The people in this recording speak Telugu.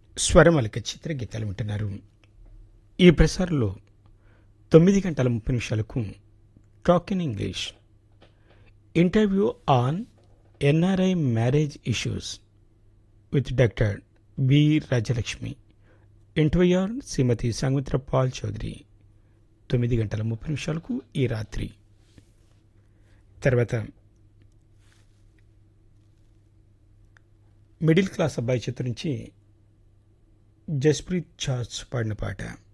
స్వరమలిక చిత్ర గీతాలు వింటున్నారు ఈ ప్రసారంలో తొమ్మిది గంటల ముప్పై నిమిషాలకు talk in English interview on NRI marriage issues with doctor B Rajalakshmi interviewer Shrimati Sanghamitra Paul Chowdhury తొమ్మిది గంటల ముప్పై నిమిషాలకు ఈ రాత్రి తర్వాత మిడిల్ క్లాస్ అబ్బాయి చిత్రం నుంచి జస్ప్రీత్ చార్జ్ పాడిన పాట